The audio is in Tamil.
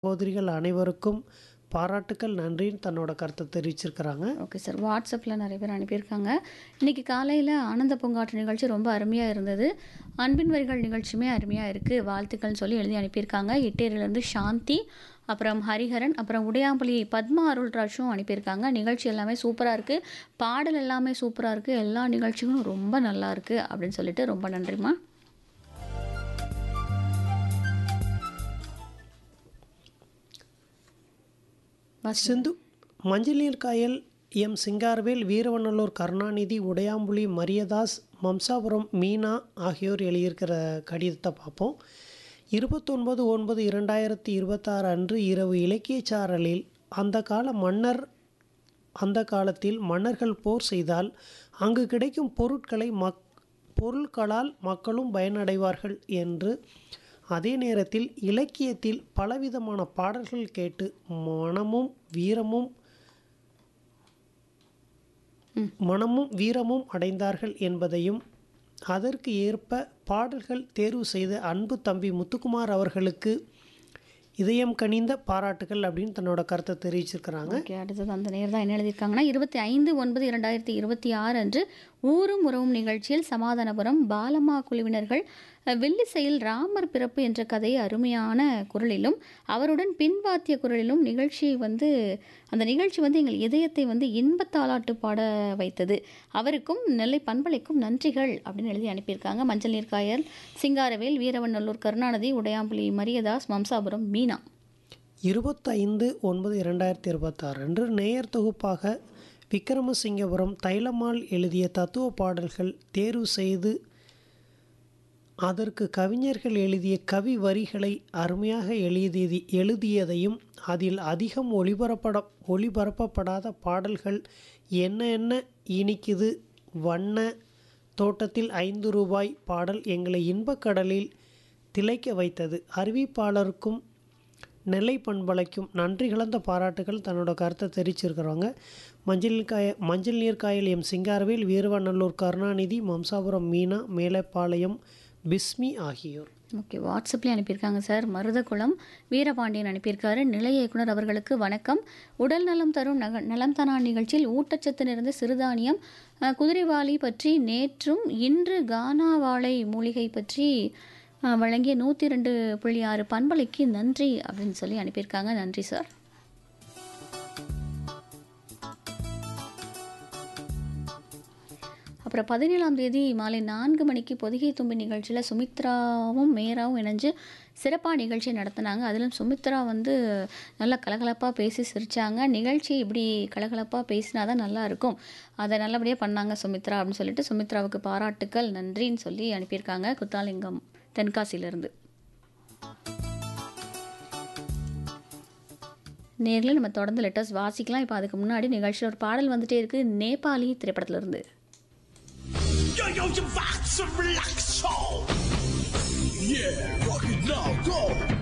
சகோதரிகள் அனைவருக்கும் பாராட்டுக்கள் நன்றின்னு தன்னோட கருத்தை தெரிவிச்சிருக்கிறாங்க ஓகே சார் வாட்ஸ்அப்பில் நிறைய பேர் அனுப்பியிருக்காங்க இன்றைக்கி காலையில் ஆனந்த பூங்காற்று நிகழ்ச்சி ரொம்ப அருமையாக இருந்தது அன்பின் வரிகள் நிகழ்ச்சியுமே அருமையாக இருக்குது வாழ்த்துக்கள்னு சொல்லி எழுதி அனுப்பியிருக்காங்க இட்டேரியிலேருந்து சாந்தி அப்புறம் ஹரிஹரன் அப்புறம் உடையாம்பலி பத்மா அருள்ராஜும் அனுப்பியிருக்காங்க நிகழ்ச்சி எல்லாமே சூப்பராக இருக்குது பாடல் எல்லாமே சூப்பராக இருக்குது எல்லா நிகழ்ச்சிகளும் ரொம்ப நல்லா இருக்குது அப்படின்னு சொல்லிட்டு ரொம்ப நன்றிம்மா சிந்து மஞ்சள் நீர் காயல் எம் சிங்காரவேல் வீரவநல்லூர் கருணாநிதி உடையாம்புலி மரியதாஸ் மம்சாபுரம் மீனா ஆகியோர் எழுதியிருக்கிற கடிதத்தை பார்ப்போம் இருபத்தொன்பது ஒன்பது இரண்டாயிரத்தி இருபத்தாறு அன்று இரவு இலக்கியச் சாரலில் அந்த கால மன்னர் அந்த காலத்தில் மன்னர்கள் போர் செய்தால் அங்கு கிடைக்கும் பொருட்களை மக் பொருட்களால் மக்களும் பயனடைவார்கள் என்று அதே நேரத்தில் இலக்கியத்தில் பலவிதமான பாடல்கள் கேட்டு மனமும் வீரமும் மனமும் வீரமும் அடைந்தார்கள் என்பதையும் அதற்கு ஏற்ப பாடல்கள் தேர்வு செய்த அன்பு தம்பி முத்துக்குமார் அவர்களுக்கு இதயம் கனிந்த பாராட்டுகள் அப்படின்னு தன்னோட கருத்தை தெரிவிச்சிருக்கிறாங்க ஓகே அடுத்தது அந்த நேர் தான் என்ன எழுதியிருக்காங்கன்னா இருபத்தி ஐந்து ஒன்பது இரண்டாயிரத்தி இருபத்தி ஆறு அன்று ஊரும் உறவும் நிகழ்ச்சியில் சமாதானபுரம் பாலமா குழுவினர்கள் அஹ், வெள்ளிசையில் ராமர் பிறப்பு என்ற கதையை அருமையான குரலிலும் அவருடன் பின்வாத்திய குரலிலும் நிகழ்ச்சி வந்து அந்த நிகழ்ச்சி வந்து எங்கள் இதயத்தை வந்து இன்பத்தாலாட்டு பாட வைத்தது அவருக்கும் நெல்லை பண்பலைக்கும் நன்றிகள் அப்படின்னு எழுதி அனுப்பியிருக்காங்க மஞ்சள் நீர்க்காயல் சிங்காரவேல் வீரவநல்லூர் கருணாநிதி உடையாம்புலி மரியதாஸ் மம்சாபுரம் மீனா இருபத்தைந்து ஒன்பது இரண்டாயிரத்தி இருபத்தாறு அன்று நேயர் தொகுப்பாக விக்ரமசிங்கபுரம் தைலம்மாள் எழுதிய தத்துவ பாடல்கள் தேர்வு செய்து அதற்கு கவிஞர்கள் எழுதிய கவி வரிகளை அருமையாக எழுதியது எழுதியதையும் அதில் அதிகம் ஒளிபரப்பட ஒளிபரப்பப்படாத பாடல்கள் என்ன என்ன இனிக்குது வண்ண தோட்டத்தில் ஐந்து ரூபாய் பாடல் எங்களை இன்பக்கடலில் திளைக்க வைத்தது அறிவிப்பாளருக்கும் நெல்லை பண்பலைக்கும் நன்றி கலந்த பாராட்டுகள் தன்னோட கருத்தை தெரிவிச்சிருக்கிறவங்க மஞ்சள் காய மஞ்சள் நீர் காயல் எம் சிங்காரவேல் வீரவநல்லூர் கருணாநிதி மம்சாபுரம் மீனா மேலப்பாளையம் பிஸ்மி ஆகியோர் ஓகே வாட்ஸ்அப்லேயே அனுப்பியிருக்காங்க சார் மருதகுளம் வீரபாண்டியன் அனுப்பியிருக்காரு நிலைய இயக்குனர் அவர்களுக்கு வணக்கம் உடல் நலம் தரும் நக நலம் தானா நிகழ்ச்சியில் ஊட்டச்சத்து நிறைந்த சிறுதானியம் அஹ், குதிரைவாலி பற்றி நேற்றும் இன்று கானா வாழை மூலிகை பற்றி அஹ், வழங்கிய நூற்றி ரெண்டு புள்ளி ஆறு பண்பலைக்கு நன்றி அப்படின்னு சொல்லி அனுப்பியிருக்காங்க நன்றி சார் அப்புறம் பதினேழாம் தேதி மாலை நான்கு மணிக்கு பொதிகை தும்பி நிகழ்ச்சியில் சுமித்ராவும் மேராவும் இணைஞ்சு சிறப்பாக நிகழ்ச்சி நடத்தினாங்க அதிலும் சுமித்ரா வந்து நல்லா கலகலப்பாக பேசி சிரித்தாங்க நிகழ்ச்சி இப்படி கலகலப்பாக பேசினா தான் நல்லா இருக்கும் அதை நல்லபடியாக பண்ணாங்க சுமித்ரா அப்படின்னு சொல்லிட்டு சுமித்ராவுக்கு பாராட்டுக்கள் நன்றின்னு சொல்லி அனுப்பியிருக்காங்க குத்தாலிங்கம் தென்காசியிலேருந்து நேரில் நம்ம தொடர்ந்து லெட்டர்ஸ் வாசிக்கலாம் இப்போ அதுக்கு முன்னாடி நிகழ்ச்சியில் ஒரு பாடல் வந்துட்டே இருக்குது நேபாளி திரைப்படத்திலிருந்து Yo, yo, you watch some relax show. Yeah, rock it now, go.